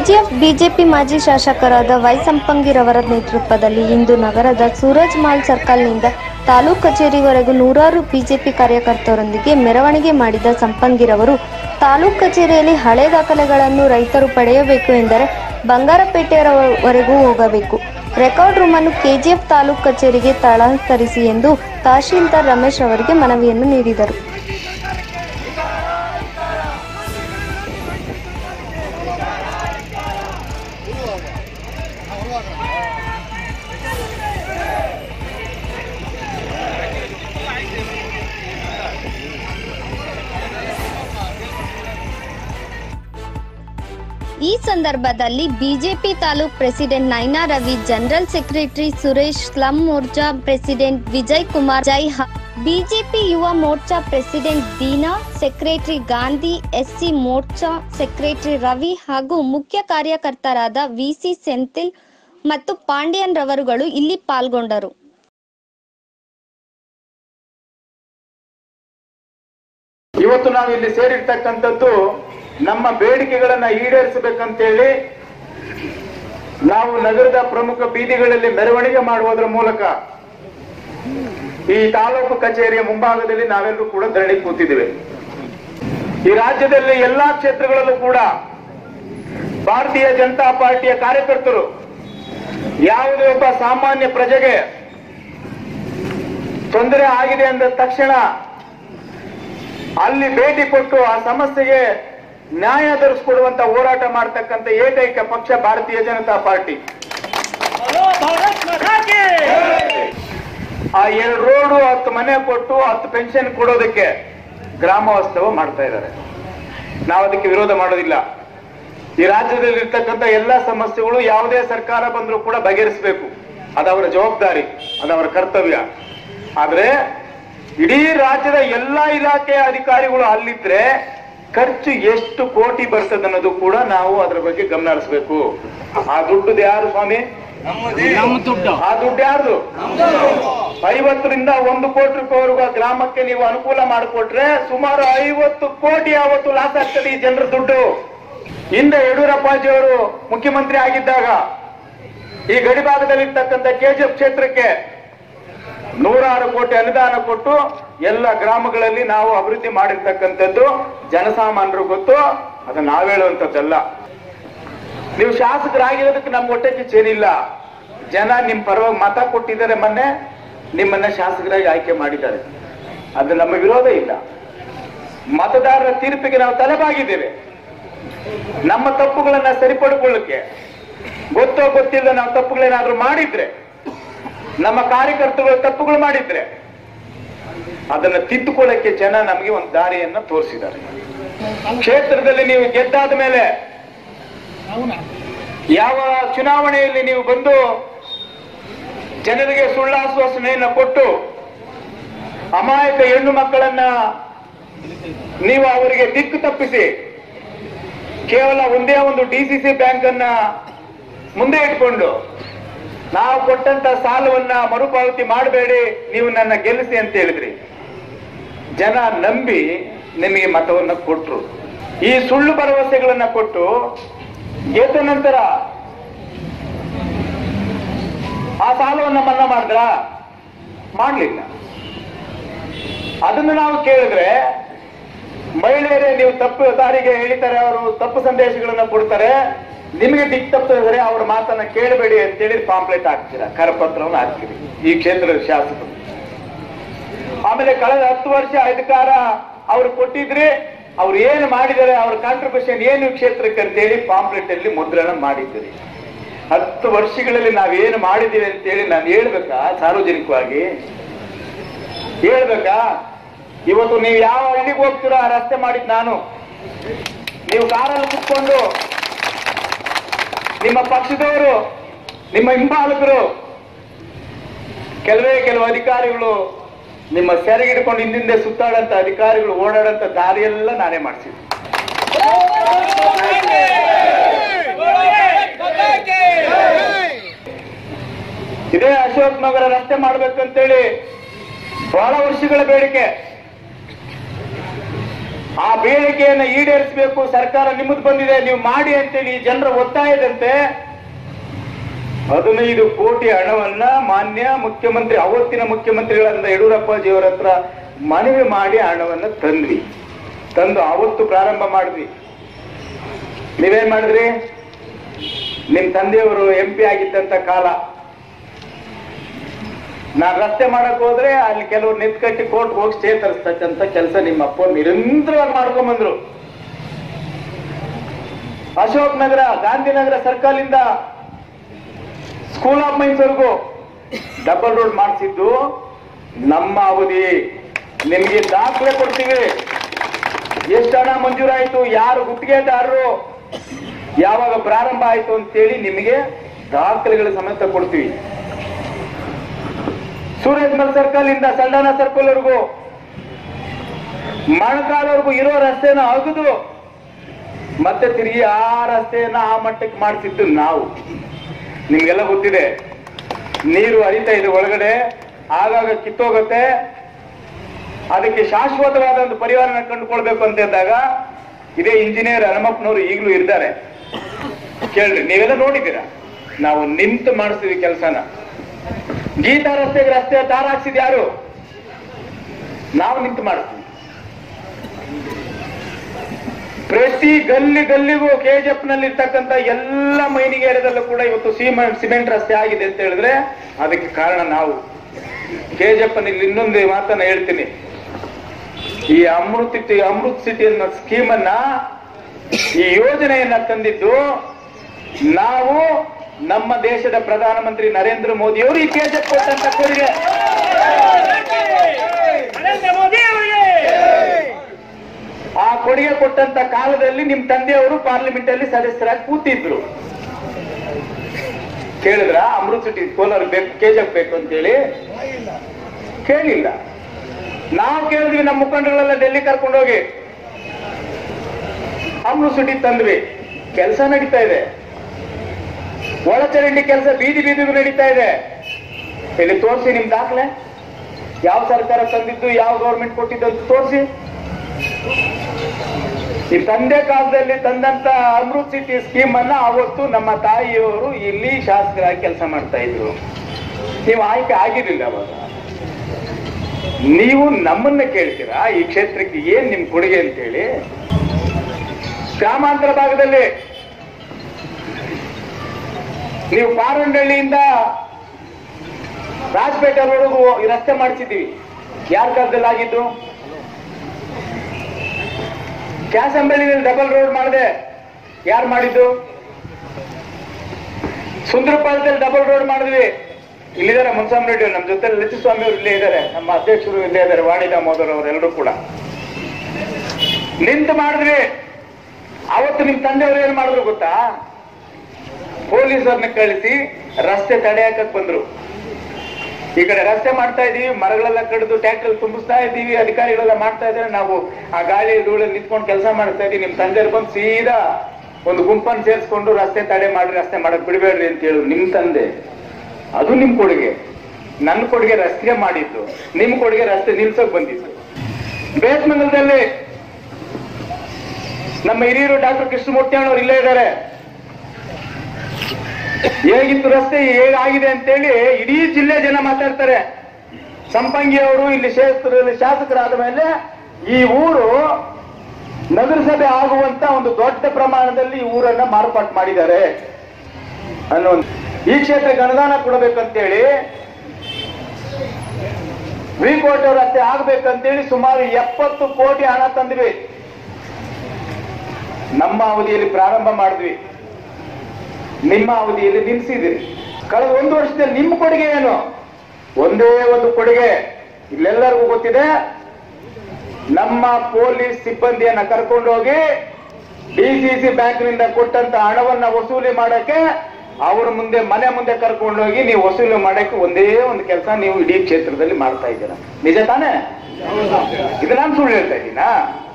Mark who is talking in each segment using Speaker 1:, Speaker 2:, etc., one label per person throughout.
Speaker 1: KGF BJP ಮಾಜಿ ಶಾಸಕರಾದ Y ಸಂಪಂಗಿರವರ ನೇತೃತ್ವದಲ್ಲಿ ಇಂದು ನಗರದ ಸೂರಜ್ ಮಾಲ್ ಸರ್ಕಲ್ನಿಂದ ತಾಲೂಕು ಕಚೇರಿವರೆಗೂ ನೂರಾರು ಬಿಜೆಪಿ ಕಾರ್ಯಕರ್ತರೊಂದಿಗೆ ಮೆರವಣಿಗೆ ಮಾಡಿದ ಸಂಪಂಗಿರವರು ತಾಲೂಕು ಕಚೇರಿಯಲ್ಲಿ ಹಳೆ ದಾಖಲೆಗಳನ್ನು ರೈತರು ಪಡೆಯಬೇಕು ಎಂದರೆ ಬಂಗಾರಪೇಟೆಯವರೆಗೂ ಹೋಗಬೇಕು ರೆಕಾರ್ಡ್ ರೂಮನ್ನು ಕೆಜಿಎಫ್ ತಾಲೂಕು ಕಚೇರಿಗೆ ಸ್ಥಳಾಂತರಿಸಿ ಎಂದು ತಹಶೀಲ್ದಾರ್ ರಮೇಶ್ ಅವರಿಗೆ ಮನವಿಯನ್ನು ನೀಡಿದರು ಈ ಸಂದರ್ಭದಲ್ಲಿ BJP taluk president Naina Ravi general secretary Suresh slum Morcha president Vijay Kumar Jai BJP Yuva Morcha president Deena secretary Gandhi SC Morcha secretary Ravi ಹಾಗೂ ಮುಖ್ಯ ಕಾರ್ಯಕರ್ತರಾದ ವಿಸಿ ಸೆಂಥಿಲ್ ಮತ್ತು ಪಾಂಡ್ಯನ್ ರವರುಗಳು ಇಲ್ಲಿ ಪಾಲ್ಗೊಂಡರು
Speaker 2: ಇವತ್ತು ನಾವು ಇಲ್ಲಿ ಸೇರಿರ್ತಕ್ಕಂಥದ್ದು ನಮ್ಮ ಬೇಡಿಕೆಗಳನ್ನ ಈಡೇರಿಸಬೇಕಂತೇಳಿ ನಾವು ನಗರದ ಪ್ರಮುಖ ಬೀದಿಗಳಲ್ಲಿ ಮೆರವಣಿಗೆ ಮಾಡುವುದರ ಮೂಲಕ ಈ ತಾಲೂಕು ಕಚೇರಿಯ ಮುಂಭಾಗದಲ್ಲಿ ನಾವೆಲ್ಲರೂ ಕೂಡ ಧರಣಿ ಕೂತಿದ್ದೇವೆ ಈ ರಾಜ್ಯದಲ್ಲಿ ಎಲ್ಲಾ ಕ್ಷೇತ್ರಗಳಲ್ಲೂ ಕೂಡ ಭಾರತೀಯ ಜನತಾ ಪಾರ್ಟಿಯ ಕಾರ್ಯಕರ್ತರು ಯಾವುದೇ ಒಬ್ಬ ಸಾಮಾನ್ಯ ಪ್ರಜೆಗೆ ತೊಂದರೆ ಆಗಿದೆ ಅಂದ ತಕ್ಷಣ ಅಲ್ಲಿ ಭೇಟಿ ಕೊಟ್ಟು ಆ ಸಮಸ್ಯೆಗೆ ನ್ಯಾಯ ದೊರಕಿಸಿಕೊಡುವಂತ ಹೋರಾಟ ಮಾಡತಕ್ಕಂತ ಏಕೈಕ ಪಕ್ಷ ಭಾರತೀಯ ಜನತಾ ಪಾರ್ಟಿ ಆ ಎರಡು ರೋಡು ಹತ್ತು ಮನೆ ಕೊಟ್ಟು ಹತ್ತು ಪೆನ್ಷನ್ ಕೊಡೋದಕ್ಕೆ ಗ್ರಾಮೋತ್ಸವ ಮಾಡ್ತಾ ಇದ್ದಾರೆ ನಾವು ಅದಕ್ಕೆ ವಿರೋಧ ಮಾಡೋದಿಲ್ಲ ಈ ರಾಜ್ಯದಲ್ಲಿ ಇರ್ತಕ್ಕಂಥ ಎಲ್ಲಾ ಸಮಸ್ಯೆಗಳು ಯಾವುದೇ ಸರ್ಕಾರ ಬಂದರೂ ಕೂಡ ಬಗೆಹರಿಸಬೇಕು ಅದವರ ಜವಾಬ್ದಾರಿ ಅದವರ ಕರ್ತವ್ಯ ಆದ್ರೆ ಇಡೀ ರಾಜ್ಯದ ಎಲ್ಲಾ ಇಲಾಖೆಯ ಅಧಿಕಾರಿಗಳು ಅಲ್ಲಿದ್ರೆ ಖರ್ಚು ಎಷ್ಟು ಕೋಟಿ ಬರ್ತದೆ ಅನ್ನೋದು ಕೂಡ ನಾವು ಅದರ ಬಗ್ಗೆ ಗಮನ ಹರಿಸಬೇಕು ಆ ದುಡ್ಡು ಯಾರು ಸ್ವಾಮಿ
Speaker 3: ನಮ್ಮ ದುಡ್ಡು
Speaker 2: ಆ ದುಡ್ಡು ಯಾರ್ದು ಐವತ್ತರಿಂದ ಒಂದು ಕೋಟಿ ರೂಪಾಯಿವರೆಗೂ ಆ ಗ್ರಾಮಕ್ಕೆ ನೀವು ಅನುಕೂಲ ಮಾಡಿಕೊಟ್ರೆ ಸುಮಾರು ಐವತ್ತು ಕೋಟಿ ಆವತ್ತು ಲಾಸ್ ಆಗ್ತದೆ ಈ ಜನರ ದುಡ್ಡು ಹಿಂದೆ ಯಡಿಯೂರಪ್ಪಾಜಿಯವರು ಮುಖ್ಯಮಂತ್ರಿ ಆಗಿದ್ದಾಗ ಈ ಗಡಿ ಭಾಗದಲ್ಲಿರ್ತಕ್ಕಂಥ ಕೆಜಿಎಫ್ ಕ್ಷೇತ್ರಕ್ಕೆ ನೂರಾರು ಕೋಟಿ ಅನುದಾನ ಕೊಟ್ಟು ಎಲ್ಲ ಗ್ರಾಮಗಳಲ್ಲಿ ನಾವು ಅಭಿವೃದ್ಧಿ ಮಾಡಿರ್ತಕ್ಕಂಥದ್ದು ಜನಸಾಮಾನ್ಯರು ಗೊತ್ತು ಅದನ್ನ ನಾವ್ ಹೇಳುವಂಥದ್ದಲ್ಲ ನೀವು ಶಾಸಕರಾಗಿರೋದಕ್ಕೆ ನಮ್ಮ ಹೊಟ್ಟೆ ಕಿಚ್ಚೇನಿಲ್ಲ ಜನ ನಿಮ್ ಪರವಾಗಿ ಮತ ಕೊಟ್ಟಿದ್ದಾರೆ ಮೊನ್ನೆ ನಿಮ್ಮನ್ನ ಶಾಸಕರಾಗಿ ಆಯ್ಕೆ ಮಾಡಿದ್ದಾರೆ ಅದು ನಮ್ಮ ವಿರೋಧ ಇಲ್ಲ ಮತದಾರರ ತೀರ್ಪಿಗೆ ನಾವು ತಲೆಬಾಗಿದ್ದೇವೆ ನಮ್ಮ ತಪ್ಪುಗಳನ್ನ ಸರಿಪಡಿಕೊಳ್ಳಕ್ಕೆ ಗೊತ್ತೋ ಗೊತ್ತಿಲ್ಲ ನಾವು ತಪ್ಪುಗಳೇನಾದ್ರೂ ಮಾಡಿದ್ರೆ ನಮ್ಮ ಕಾರ್ಯಕರ್ತರು ತಪ್ಪುಗಳು ಮಾಡಿದ್ರೆ ಅದನ್ನ ತಿದ್ದುಕೊಳ್ಳಕ್ಕೆ ಜನ ನಮಗೆ ಒಂದು ದಾರಿಯನ್ನ ತೋರಿಸಿದ್ದಾರೆ ಕ್ಷೇತ್ರದಲ್ಲಿ ನೀವು ಗೆದ್ದಾದ ಮೇಲೆ ಯಾವ ಚುನಾವಣೆಯಲ್ಲಿ ನೀವು ಬಂದು ಜನರಿಗೆ ಸುಳ್ಳಾಶ್ವಾಸನೆಯನ್ನ ಕೊಟ್ಟು ಅಮಾಯಕ ಹೆಣ್ಣು ಮಕ್ಕಳನ್ನ ನೀವು ಅವರಿಗೆ ದಿಕ್ಕು ತಪ್ಪಿಸಿ ಕೇವಲ ಒಂದೇ ಒಂದು ಡಿಸಿಸಿ ಬ್ಯಾಂಕ್ ಅನ್ನ ಮುಂದೆ ಇಟ್ಕೊಂಡು ನಾವು ಕೊಟ್ಟಂತ ಸಾಲವನ್ನ ಮರುಪಾವತಿ ಮಾಡಬೇಡಿ ನೀವು ನನ್ನ ಗೆಲ್ಲಿಸಿ ಅಂತ ಹೇಳಿದ್ರಿ ಜನ ನಂಬಿ ನಿಮಗೆ ಮತವನ್ನ ಕೊಟ್ರು ಈ ಸುಳ್ಳು ಭರವಸೆಗಳನ್ನ ಕೊಟ್ಟು ಗೆದ್ದ ನಂತರ ಆ ಸಾಲವನ್ನ ಮನ್ನಾ ಮಾಡಿದ್ರ ಮಾಡ್ಲಿಲ್ಲ ಅದನ್ನು ನಾವು ಕೇಳಿದ್ರೆ ಮಹಿಳೆಯರೇ ನೀವು ತಪ್ಪು ದಾರಿಗೆ ಹೇಳಿದ್ದಾರೆ ಅವರು ತಪ್ಪು ಸಂದೇಶಗಳನ್ನ ಕೊಡ್ತಾರೆ ನಿಮಗೆ ದಿಕ್ ತಪ್ಪಿದ್ರೆ ಅವ್ರ ಮಾತನ್ನ ಕೇಳಬೇಡಿ ಅಂತೇಳಿ ಪಾಂಪ್ಲೆಟ್ ಹಾಕ್ತೀರಾ ಕರಪತ್ರವನ್ನು ಹಾಕ್ತೀರಿ ಈ ಕ್ಷೇತ್ರದ ಶಾಸಕರು ಆಮೇಲೆ ಕಳೆದ ಹತ್ತು ವರ್ಷ ಅಧಿಕಾರ ಅವ್ರು ಕೊಟ್ಟಿದ್ರೆ ಅವ್ರು ಏನು ಮಾಡಿದ್ದಾರೆ ಅವ್ರ ಕಾಂಟ್ರಿಬ್ಯೂಷನ್ ಏನು ಈ ಕ್ಷೇತ್ರಕ್ಕೆ ಅಂತೇಳಿ ಪಾಂಪ್ಲೆಟ್ ಅಲ್ಲಿ ಮುದ್ರಣ ಮಾಡಿದ್ದೀರಿ ಹತ್ತು ವರ್ಷಗಳಲ್ಲಿ ನಾವೇನು ಮಾಡಿದ್ದೀವಿ ಅಂತೇಳಿ ನಾನು ಹೇಳ್ಬೇಕಾ ಸಾರ್ವಜನಿಕವಾಗಿ ಹೇಳ್ಬೇಕಾ ಇವತ್ತು ನೀವು ಯಾವ ಹಳ್ಳಿಗೆ ಹೋಗ್ತೀರೋ ಆ ರಸ್ತೆ ಮಾಡಿದ್ ನಾನು ನೀವು ಕಾರಲ್ಲಿ ಕುತ್ಕೊಂಡು ನಿಮ್ಮ ಪಕ್ಷದವರು ನಿಮ್ಮ ಹಿಂಬಾಲಕರು ಕೆಲವೇ ಕೆಲವು ಅಧಿಕಾರಿಗಳು ನಿಮ್ಮ ಸೆರೆಗಿಡ್ಕೊಂಡು ಹಿಂದಿಂದೆ ಸುತ್ತಾಡಂತ ಅಧಿಕಾರಿಗಳು ಓಡಾಡಂತ ದಾರಿಯೆಲ್ಲ ನಾನೇ ಮಾಡಿಸಿದ್ದೆ ಇದೇ ಅಶೋಕ್ ನಗರ ರಸ್ತೆ ಮಾಡ್ಬೇಕಂತೇಳಿ ಬಹಳ ವರ್ಷಗಳ ಬೇಡಿಕೆ ಆ ಬೇಡಿಕೆಯನ್ನು ಈಡೇರಿಸಬೇಕು ಸರ್ಕಾರ ನಿಮ್ಮದು ಬಂದಿದೆ ನೀವು ಮಾಡಿ ಅಂತೇಳಿ ಜನರ ಒತ್ತಾಯದಂತೆ ಹದಿನೈದು ಕೋಟಿ ಹಣವನ್ನ ಮಾನ್ಯ ಮುಖ್ಯಮಂತ್ರಿ ಅವತ್ತಿನ ಮುಖ್ಯಮಂತ್ರಿಗಳಾದ ಯಡಿಯೂರಪ್ಪಾಜಿಯವರ ಹತ್ರ ಮನವಿ ಮಾಡಿ ಹಣವನ್ನ ತಂದ್ವಿ ತಂದು ಅವತ್ತು ಪ್ರಾರಂಭ ಮಾಡಿದ್ವಿ ನೀವೇನ್ ಮಾಡಿದ್ರಿ ನಿಮ್ ತಂದೆಯವರು ಎಂ ಪಿ ಆಗಿದ್ದಂತ ಕಾಲ ನಾನ್ ರಸ್ತೆ ಮಾಡಕ್ ಹೋದ್ರೆ ಅಲ್ಲಿ ಕೆಲವರು ನಿಂತ್ಕಟ್ಟಿ ಕೋರ್ಟ್ ಹೋಗಿ ಸ್ಟೇ ತರಿಸ್ತಕ್ಕಂತ ಕೆಲಸ ನಿಮ್ಮ ಅಪ್ಪ ನಿರಂತರವಾಗಿ ಮಾಡ್ಕೊಂಡ್ ಬಂದ್ರು Ashok Nagar Gandhinagar circle school of ಮೈನ್ಸ್ವರೆಗೂ ಡಬಲ್ ರೋಡ್ ಮಾಡಿಸಿದ್ದು ನಮ್ಮ ಅವಧಿ ನಿಮ್ಗೆ ದಾಖಲೆ ಕೊಡ್ತೀವಿ ಎಷ್ಟು ಹಣ ಮಂಜೂರಾಯಿತು ಯಾರು ಗುತ್ತಿಗೆದಾರರು ಯಾವಾಗ ಪ್ರಾರಂಭ ಆಯಿತು ಅಂತೇಳಿ ನಿಮಗೆ ದಾಖಲೆಗಳ ಸಮೇತ ಕೊಡ್ತೀವಿ ಸೂರ್ಯಸ್ಮಲ್ ಸರ್ಕಲ್ ಇಂದ ಸಲ್ಡಾನ ಸರ್ಕಲ್ ವರೆಗೂ ಮಣಕಾಲವರೆಗೂ ಇರೋ ರಸ್ತೆನ ಅಗದು ಮತ್ತೆ ತಿರುಗಿ ಆ ರಸ್ತೆಯನ್ನ ಆ ಮಟ್ಟಕ್ಕೆ ಮಾಡ್ತಿದ್ದು ನಾವು ನಿಮ್ಗೆಲ್ಲ ಗೊತ್ತಿದೆ ನೀರು ಹರಿತಾ ಇದೆ ಒಳಗಡೆ ಆಗಾಗ ಕಿತ್ತೋಗುತ್ತೆ ಅದಕ್ಕೆ ಶಾಶ್ವತವಾದ ಒಂದು ಪರಿಹಾರನ ಕಂಡುಕೊಳ್ಬೇಕು ಅಂತ ಇದ್ದಾಗ ಇದೇ ಇಂಜಿನಿಯರ್ ಹನುಮಪ್ಪನವರು ಈಗಲೂ ಇದ್ದಾರೆ ಕೇಳ್ರಿ ನೀವೆಲ್ಲ ನೋಡಿದ್ದೀರಾ ನಾವು ನಿಂತು ಮಾಡಿಸ್ತೀವಿ ಕೆಲಸನ ಗೀತಾ ರಸ್ತೆಗೆ ರಸ್ತೆ ದಾರ ಹಾಕ್ಸಿದ್ ಯಾರು ನಾವು ನಿಂತು ಮಾಡಿಸ್ತೀವಿ ಪ್ರತಿ ಗಲ್ಲಿ ಗಲ್ಲಿಗೂ ಕೆಜಿಎಫ್ ನಲ್ಲಿ ಇರ್ತಕ್ಕಂಥ ಎಲ್ಲ ಮೈನಿಂಗ್ ಏರಿಯಾದಲ್ಲೂ ಕೂಡ ಇವತ್ತು ಸಿಮೆಂಟ್ ಸಿಮೆಂಟ್ ರಸ್ತೆ ಆಗಿದೆ ಅಂತ ಹೇಳಿದ್ರೆ ಅದಕ್ಕೆ ಕಾರಣ ನಾವು ಕೆಜಿಎಫ್ ನಲ್ಲಿ ಇನ್ನೊಂದು ಮಾತನ್ನ ಹೇಳ್ತೀನಿ ಈ ಅಮೃತ್ ಸಿಟಿ ಅಮೃತ್ ಸಿಟಿ ಅನ್ನೋ ಸ್ಕೀಮ್ ಅನ್ನ ಈ ಯೋಜನೆಯನ್ನ ತಂದಿದ್ದು ನಾವು ನಮ್ಮ ದೇಶದ ಪ್ರಧಾನಮಂತ್ರಿ ನರೇಂದ್ರ ಮೋದಿಯವರು ಈ ಕೆಜಿಎಫ್ ಕೊಟ್ಟಂತ ಕೊಡುಗೆ
Speaker 3: ನರೇಂದ್ರ ಮೋದಿ ಅವರಿಗೆ
Speaker 2: ಆ ಕೊಡುಗೆ ಕೊಟ್ಟಂತ ಕಾಲದಲ್ಲಿ ನಿಮ್ ತಂದೆಯವರು ಪಾರ್ಲಿಮೆಂಟ್ ಅಲ್ಲಿ ಸದಸ್ಯರಾಗಿ ಕೂತಿದ್ರು ಕೇಳಿದ್ರ ಅಮೃತ್ ಸಿಟಿ ಕೋಲಾರ ಬೇಕು ಕೆಜಿಎಫ್ ಬೇಕು ಅಂತೇಳಿ ಕೇಳಿಲ್ಲ ನಾವು ಕೇಳಿದ್ವಿ ನಮ್ಮ ಮುಖಂಡಗಳೆಲ್ಲ ಡೆಲ್ಲಿ ಕರ್ಕೊಂಡೋಗಿ ಅಮೃತ್ ಸಿಟಿ ತಂದ್ವಿ ಕೆಲಸ ನಡೀತಾ ಇದೆ ಒಳಚರಂಡಿ ಕೆಲಸ ಬೀದಿ ಬೀದಿಗೂ ನಡೀತಾ ಇದೆ ಇಲ್ಲಿ ತೋರಿಸಿ ನಿಮ್ ದಾಖಲೆ ಯಾವ ಸರ್ಕಾರ ತಂದಿದ್ದು ಯಾವ ಗೌರ್ಮೆಂಟ್ ಕೊಟ್ಟಿದ್ದು ಅಂತ ತೋರಿಸಿ ಈ ತಂದೆ ಕಾಲದಲ್ಲಿ ತಂದಂತ ಅಮೃತ್ ಸಿಟಿ ಸ್ಕೀಮ್ ಅನ್ನ ಅವತ್ತು ನಮ್ಮ ತಾಯಿಯವರು ಇಲ್ಲಿ ಶಾಸಕರಾಗಿ ಕೆಲಸ ಮಾಡ್ತಾ ಇದ್ರು ನೀವು ಆಯ್ಕೆ ಆಗಿರ್ಲಿಲ್ಲ ಅವಾಗ ನೀವು ನಮ್ಮನ್ನ ಕೇಳ್ತೀರಾ ಈ ಕ್ಷೇತ್ರಕ್ಕೆ ಏನ್ ನಿಮ್ ಕೊಡುಗೆ ಅಂತೇಳಿ ಗ್ರಾಮಾಂತರ ಭಾಗದಲ್ಲಿ ನೀವು ಪಾರಂಡಳ್ಳಿಯಿಂದ ರಾಜಪೇಟೆವರೆಗೂ ಈ ರಸ್ತೆ ಮಾಡಿಸಿದ್ದೀವಿ ಯಾರ ಕಾಲದಲ್ಲಿ ಆಗಿದ್ದು ಕ್ಯಾಸಂಬಳ್ಳಿನಲ್ಲಿ ಡಬಲ್ ರೋಡ್ ಮಾಡಿದೆ ಯಾರು ಮಾಡಿದ್ದು ಸುಂದರಪಾಳ್ಯದಲ್ಲಿ ಡಬಲ್ ರೋಡ್ ಮಾಡಿದ್ವಿ ಇಲ್ಲಿದ್ದಾರೆ ಮುನ್ಸಾಮ್ ರೆಡ್ಡಿ ಅವ್ರು, ನಮ್ಮ ಜೊತೆ ಲಲಿತಸ್ವಾಮಿ ಅವರು ಇಲ್ಲೇ ಇದ್ದಾರೆ ನಮ್ಮ ಅಧ್ಯಕ್ಷರು ಇಲ್ಲೇ ಇದ್ದಾರೆ ವಾಣಿ ದಾಮೋದರ್ ಅವರು ಎಲ್ಲರೂ ಕೂಡ ನಿಂತು ಮಾಡಿದ್ವಿ ಅವತ್ತು ನಿಮ್ ತಂದೆಯವರು ಏನ್ ಮಾಡಿದ್ರು ಗೊತ್ತಾ ಪೊಲೀಸರನ್ನ ಕಳಿಸಿ ರಸ್ತೆ ತಡೆಯಾಕಕ್ ಬಂದ್ರು ಈ ಕಡೆ ರಸ್ತೆ ಮಾಡ್ತಾ ಇದೀವಿ ಮರಗಳೆಲ್ಲ ಕಡಿದು ಟ್ಯಾಕ್ಟರ್ ತುಂಬಿಸ್ತಾ ಇದ್ದೀವಿ ಅಧಿಕಾರಿಗಳೆಲ್ಲ ಮಾಡ್ತಾ ಇದ್ದಾರೆ ನಾವು ಆ ಗಾಳಿ ಧೂಳಲ್ಲಿ ನಿಂತ್ಕೊಂಡು ಕೆಲಸ ಮಾಡ್ತಾ ಇದೀವಿ ನಿಮ್ ತಂದೆಯವ್ರು ಬಂದು ಸೀದಾ ಒಂದು ಗುಂಪನ್ನು ಸೇರಿಸ್ಕೊಂಡು ರಸ್ತೆ ತಡೆ ಮಾಡಿ ರಸ್ತೆ ಮಾಡಕ್ ಬಿಡಬೇಡ್ರಿ ಅಂತ ಹೇಳು ನಿಮ್ ತಂದೆ ಅದು ನಿಮ್ ಕೊಡುಗೆ ನನ್ನ ಕೊಡುಗೆ ರಸ್ತೆ ಮಾಡಿದ್ದು ನಿಮ್ ಕೊಡುಗೆ ರಸ್ತೆ ನಿಲ್ಸಕ್ ಬಂದಿದ್ದು ಬೇಸ್ಮಂಗಲದಲ್ಲಿ ನಮ್ಮ ಹಿರಿಯರು ಡಾಕ್ಟರ್ ಕೃಷ್ಣಮೂರ್ತಿ ಅಣ್ಣವ್ರು ಇಲ್ಲೇ ಇದ್ದಾರೆ ಹೇಗಿತ್ತು ರಸ್ತೆ ಹೇಗಾಗಿದೆ ಅಂತೇಳಿ ಇಡೀ ಜಿಲ್ಲೆ ಜನ ಮಾತಾಡ್ತಾರೆ ಸಂಪಂಗಿ ಅವರು ಇಲ್ಲಿ ಶಾಸಕರು ಶಾಸಕರಾದ ಮೇಲೆ ಈ ಊರು ನಗರಸಭೆ ಆಗುವಂತ ಒಂದು ದೊಡ್ಡ ಪ್ರಮಾಣದಲ್ಲಿ ಈ ಊರನ್ನ ಮಾರ್ಪಾಟು ಮಾಡಿದ್ದಾರೆ ಅನ್ನೋ ಒಂದು- ಈ ಕ್ಷೇತ್ರಕ್ಕೆ ಅನುದಾನ ಕೊಡಬೇಕಂತೇಳಿ ವಿ ಕೋಟಿ ರಸ್ತೆ ಆಗ್ಬೇಕಂತೇಳಿ ಸುಮಾರು ಎಪ್ಪತ್ತು ಕೋಟಿ ಹಣ ತಂದ್ವಿ ನಮ್ಮ ಅವಧಿಯಲ್ಲಿ ಪ್ರಾರಂಭ ಮಾಡಿದ್ವಿ ನಿಮ್ಮ ಅವಧಿಯಲ್ಲಿ ನಿಲ್ಲಿಸಿದಿರಿ ಕಳೆದ ಒಂದು ವರ್ಷದಲ್ಲಿ ನಿಮ್ಮ ಕೊಡುಗೆ ಏನು ಒಂದೇ ಒಂದು ಕೊಡುಗೆ ಇಲ್ಲೆಲ್ಲರಿಗೂ ಗೊತ್ತಿದೆ ನಮ್ಮ ಪೊಲೀಸ್ ಸಿಬ್ಬಂದಿಯನ್ನ ಕರ್ಕೊಂಡೋಗಿ ಡಿಸಿಸಿ ಬ್ಯಾಂಕ್ನಿಂದ ಕೊಟ್ಟಂತ ಹಣವನ್ನ ವಸೂಲಿ ಮಾಡಕ್ಕೆ ಅವ್ರ ಮುಂದೆ ಮನೆ ಮುಂದೆ ಕರ್ಕೊಂಡೋಗಿ ನೀವು ವಸೂಲಿ ಮಾಡಕ್ಕೆ ಒಂದೇ ಒಂದು ಕೆಲಸ ನೀವು ಇಡೀ ಕ್ಷೇತ್ರದಲ್ಲಿ ಮಾಡ್ತಾ ಇದ್ದೀರಾ ನಿಜ ತಾನೇ ಇದು ನಾನು ಸುಳ್ಳು ಹೇಳ್ತಾ ಇದ್ದೀನಾ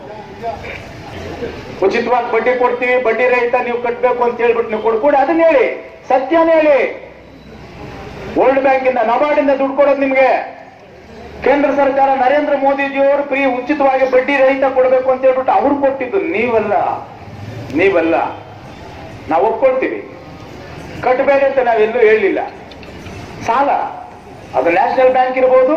Speaker 2: ಉಚಿತವಾಗಿ ಬಡ್ಡಿ ಕೊಡ್ತೀವಿ ಬಡ್ಡಿ ರಹಿತ ನೀವು ಕಟ್ಟಬೇಕು ಅಂತ ಹೇಳ್ಬಿಟ್ಟು ನೀವು ಕೊಡ್ಕೊಡಿ ಅದನ್ನ ಹೇಳಿ ಸತ್ಯನೇ ಹೇಳಿ ವರ್ಲ್ಡ್ ಬ್ಯಾಂಕ್ ಇಂದ ನಬಾರ್ಡ್ ಇಂದ ದುಡ್ಡು ಕೊಡೋದು ನಿಮ್ಗೆ ಕೇಂದ್ರ ಸರ್ಕಾರ ನರೇಂದ್ರ ಮೋದಿಜಿಯವರು ಫ್ರೀ ಉಚಿತವಾಗಿ ಬಡ್ಡಿ ರಹಿತ ಕೊಡಬೇಕು ಅಂತ ಹೇಳ್ಬಿಟ್ಟು ಅವ್ರು ಕೊಟ್ಟಿದ್ದು ನೀವಲ್ಲ ನೀವಲ್ಲ ನಾವು ಒಪ್ಕೊಳ್ತೀವಿ ಕಟ್ಟಬೇಡಿ ಅಂತ ನಾವೆಲ್ಲೂ ಹೇಳಲಿಲ್ಲ ಸಾಲ ಅದು ನ್ಯಾಷನಲ್ ಬ್ಯಾಂಕ್ ಇರ್ಬೋದು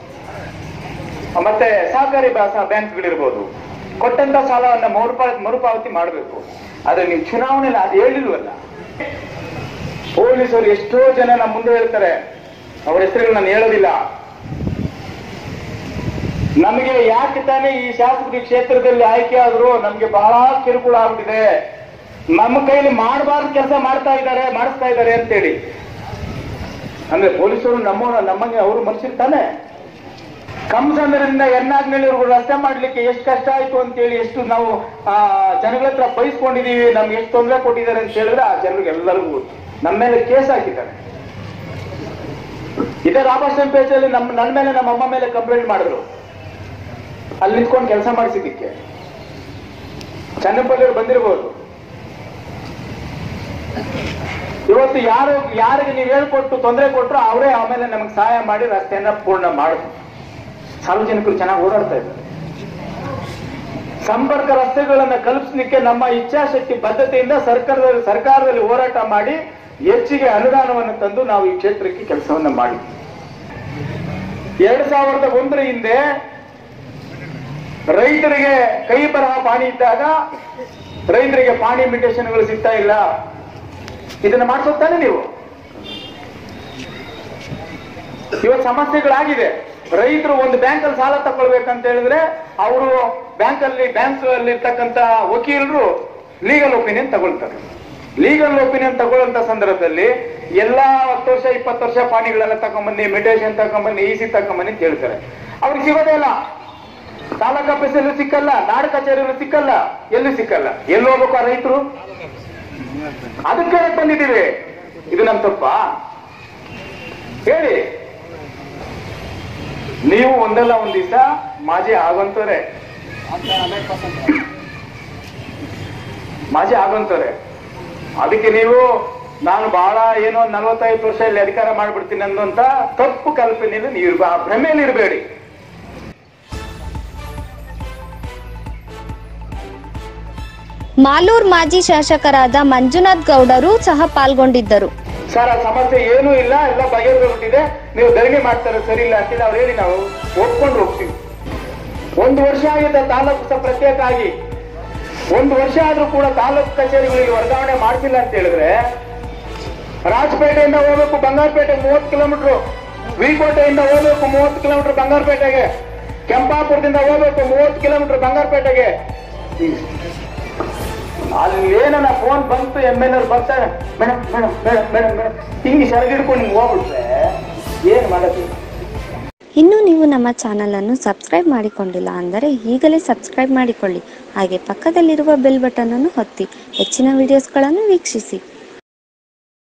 Speaker 2: ಮತ್ತೆ ಸಹಕಾರಿ ಬ್ಯಾಂಕ್ಗಳಿರ್ಬೋದು ಕೊಟ್ಟಂತ ಸಾಲವನ್ನ ಮರುಪಾ ಮರುಪಾವತಿ ಮಾಡಬೇಕು ಆದ್ರೆ ನೀವು ಚುನಾವಣೆಯಲ್ಲಿ ಅದು ಹೇಳಿಲ್ವಲ್ಲ ಪೊಲೀಸರು ಎಷ್ಟೋ ಜನ ನಮ್ಮ ಮುಂದೆ ಹೇಳ್ತಾರೆ ಅವರ ಹೆಸರುಗಳು ನಾನು ಹೇಳೋದಿಲ್ಲ ನಮಗೆ ಯಾಕೆ ತಾನೇ ಈ ಶಾಸಕರ ಕ್ಷೇತ್ರದಲ್ಲಿ ಆಯ್ಕೆ ಆದ್ರೂ ನಮ್ಗೆ ಬಹಳ ಕಿರುಕುಳ ಆಗ್ಬಿಟ್ಟಿದೆ ನಮ್ಮ ಕೈಲಿ ಮಾಡಬಾರ್ದು ಕೆಲಸ ಮಾಡ್ತಾ ಇದ್ದಾರೆ ಮಾಡಿಸ್ತಾ ಇದ್ದಾರೆ ಅಂತೇಳಿ ಅಂದ್ರೆ ಪೊಲೀಸರು ನಮ್ಮ ನಮಗೆ ಅವರು ಮನುಷ್ಯರು ತಾನೆ ಕಂಸಂದ್ರಿಂದ ಎನ್ನಾಗ್ನಳ್ಳಿವರೆಗೂ ರಸ್ತೆ ಮಾಡ್ಲಿಕ್ಕೆ ಎಷ್ಟು ಕಷ್ಟ ಆಯ್ತು ಅಂತೇಳಿ ಎಷ್ಟು ನಾವು ಆ ಜನಗಳ ಹತ್ರ ಬಯಸ್ಕೊಂಡಿದೀವಿ ನಮ್ಗೆ ಎಷ್ಟು ತೊಂದರೆ ಕೊಟ್ಟಿದ್ದಾರೆ ಅಂತ ಹೇಳಿದ್ರೆ ಆ ಜನರಿಗೆ ಎಲ್ಲರಿಗೂ ಗೊತ್ತು ನಮ್ಮ ಮೇಲೆ ಕೇಸ್ ಹಾಕಿದ್ದಾರೆ ಇದೇ ರಾಬರ್ಟ್ಸನ್ ಪೇಜಲ್ಲಿ ನಮ್ಮ ನನ್ನ ಮೇಲೆ ನಮ್ಮ ಅಮ್ಮ ಮೇಲೆ ಕಂಪ್ಲೇಂಟ್ ಮಾಡಿದ್ರು ಅಲ್ಲಿ ನಿಂತ್ಕೊಂಡು ಕೆಲಸ ಮಾಡಿಸಿದ್ದಕ್ಕೆ ಚನ್ನಪಲ್ಲಿ ಬಂದಿರಬಹುದು ಇವತ್ತು ಯಾರು ಯಾರಿಗೆ ನೀವು ಹೇಳ್ಕೊಟ್ಟು ತೊಂದರೆ ಕೊಟ್ಟರು ಅವರೇ ಆಮೇಲೆ ನಮಗೆ ಸಹಾಯ ಮಾಡಿ ರಸ್ತೆಯನ್ನ ಪೂರ್ಣ ಮಾಡಿದ್ರು ಸಾರ್ವಜನಿಕರು ಚೆನ್ನಾಗಿ ಓಡಾಡ್ತಾ ಇದ್ದಾರೆ ಸಂಪರ್ಕ ರಸ್ತೆಗಳನ್ನ ಕಲ್ಪಿಸಲಿಕ್ಕೆ ನಮ್ಮ ಇಚ್ಛಾಶಕ್ತಿ ಬದ್ಧತೆಯಿಂದ ಸರ್ಕಾರದಲ್ಲಿ ಸರ್ಕಾರದಲ್ಲಿ ಹೋರಾಟ ಮಾಡಿ ಹೆಚ್ಚಿಗೆ ಅನುದಾನವನ್ನು ತಂದು ನಾವು ಈ ಕ್ಷೇತ್ರಕ್ಕೆ ಕೆಲಸವನ್ನ ಮಾಡಿದ್ವಿ ಎರಡ್ ಸಾವಿರದ ಒಂದರ ಹಿಂದೆ ರೈತರಿಗೆ ಕೈ ಬರಹ ಪಾಣಿ ಇದ್ದಾಗ ರೈತರಿಗೆ ಪಾಣಿ ಮಿಟೇಷನ್ಗಳು ಸಿಗ್ತಾ ಇಲ್ಲ ಇದನ್ನ ಮಾಡಿಸುತ್ತಾನೆ ನೀವು ಇವತ್ತು ಸಮಸ್ಯೆಗಳಾಗಿದೆ ರೈತರು ಒಂದು ಬ್ಯಾಂಕ್ ಅಲ್ಲಿ ಸಾಲ ತಗೊಳ್ಬೇಕಂತ ಹೇಳಿದ್ರೆ ಅವರು ಬ್ಯಾಂಕ್ ಅಲ್ಲಿ ಬ್ಯಾಂಕ್ ಅಲ್ಲಿ ಇರ್ತಕ್ಕಂತ ವಕೀಲರು ಲೀಗಲ್ ಒಪಿನಿಯನ್ ತಗೊಳ್ತಾರೆ ಲೀಗಲ್ ಒಪಿನಿಯನ್ ತಗೊಳ್ಳಂತ ಸಂದರ್ಭದಲ್ಲಿ ಎಲ್ಲಾ ಹತ್ತು ವರ್ಷ ಇಪ್ಪತ್ತು ವರ್ಷ ಪಾಣಿಗಳೆಲ್ಲ ತಗೊಂಬನ್ನಿ ಮಿಟೇಷನ್ ತಗೊಂಬನ್ನಿ ಇಸಿ ತಗೊಂಬನ್ನಿ ಅಂತ ಹೇಳ್ತಾರೆ ಅವ್ರಿಗೆ ಸಿಗೋದೇ ಇಲ್ಲ ತಾಲೂಕ್ ಆಫೀಸಲ್ಲೂ ಸಿಕ್ಕಲ್ಲ ನಾಡು ಕಚೇರಿಯಲ್ಲೂ ಸಿಕ್ಕಲ್ಲ ಎಲ್ಲೂ ಸಿಕ್ಕಲ್ಲ ಎಲ್ಲಿ ಹೋಗ್ಬೇಕು ಆ ರೈತರು ಅದಕ್ಕೆ ಬಂದಿದ್ದೀವಿ ಇದು ನಮ್ ತಪ್ಪಾ ಹೇಳಿ ನೀವು ಒಂದಲ್ಲ ಒಂದ್ ದಿವಸ ಮಾಜಿ ಆಗೋಂತವ್ರೆ ಮಾಜಿ ಆಗೋಂತವ್ರೆ ಅದಕ್ಕೆ ನೀವು ನಾನು ಬಹಳ ಏನೋ ನಲವತ್ತೈದು ವರ್ಷ ಇಲ್ಲಿ ಅಧಿಕಾರ ಮಾಡ್ಬಿಡ್ತೀನಿ ಅನ್ನುವಂತ ತಪ್ಪು ಕಲ್ಪನೆಯಲ್ಲಿ ನೀವು ಇರ್ಬ- ಆ ಭ್ರಮೆಯಲ್ಲಿ ಇರಬೇಡಿ
Speaker 1: ಮಾಲೂರ್ ಮಾಜಿ ಶಾಸಕರಾದ ಮಂಜುನಾಥ್ ಗೌಡರು ಸಹ ಪಾಲ್ಗೊಂಡಿದ್ದರು
Speaker 2: ಸರ್ ಆ ಸಮಸ್ಯೆ ಏನೂ ಇಲ್ಲ ಎಲ್ಲ ಬಗೆಹರಿಬಿಟ್ಟಿದೆ ನೀವು ಧರಣಿ ಮಾಡ್ತಾರೆ ಸರಿ ಇಲ್ಲ ಅಂತೇಳಿ ಅವ್ರು ಹೇಳಿ ನಾವು ಒಪ್ಕೊಂಡು ಹೋಗ್ತೀವಿ ಒಂದು ವರ್ಷ ಆಗಿದೆ ತಾಲೂಕು ಸಹ ಪ್ರತ್ಯೇಕ ಆಗಿ ಒಂದು ವರ್ಷ ಆದ್ರೂ ಕೂಡ ತಾಲೂಕು ಕಚೇರಿಗಳಿಗೆ ವರ್ಗಾವಣೆ ಮಾಡ್ತಿಲ್ಲ ಅಂತ ಹೇಳಿದ್ರೆ ರಾಜಪೇಟೆಯಿಂದ ಹೋಗ್ಬೇಕು ಬಂಗಾರಪೇಟೆ ಮೂವತ್ತು ಕಿಲೋಮೀಟರ್ ವಿಕೋಟೆಯಿಂದ ಹೋಗ್ಬೇಕು ಮೂವತ್ತು ಕಿಲೋಮೀಟರ್ ಬಂಗಾರಪೇಟೆಗೆ ಕೆಂಪಾಪುರದಿಂದ ಹೋಗ್ಬೇಕು ಮೂವತ್ತು ಕಿಲೋಮೀಟರ್ ಬಂಗಾರಪೇಟೆಗೆ ಅಲ್ಲಿ ಏನನ್ನ ಫೋನ್ ಬಂತು ಎಮ್ ಎಲ್ ಎರ್ ಬರ್ತಾರೆ madam madam madam madam madam ಹಿಂಗೆ ಸೆರಗಿಡ್ಕೊಂಡು ಹಿಂಗೆ ಹೋಗ್ಬಿಟ್ರೆ ಏನ್ ಮಾಡೋದು
Speaker 1: ಇನ್ನು ನೀವು ನಮ್ಮ ಚಾನಲನ್ನು ಸಬ್ಸ್ಕ್ರೈಬ್ ಮಾಡಿಕೊಂಡಿಲ್ಲ ಅಂದರೆ ಈಗಲೇ ಸಬ್ಸ್ಕ್ರೈಬ್ ಮಾಡಿಕೊಳ್ಳಿ ಹಾಗೆ ಪಕ್ಕದಲ್ಲಿರುವ ಬೆಲ್ ಬಟನ್ ಅನ್ನು ಒತ್ತಿ ಹೆಚ್ಚಿನ ವಿಡಿಯೋಸ್ಗಳನ್ನು ವೀಕ್ಷಿಸಿ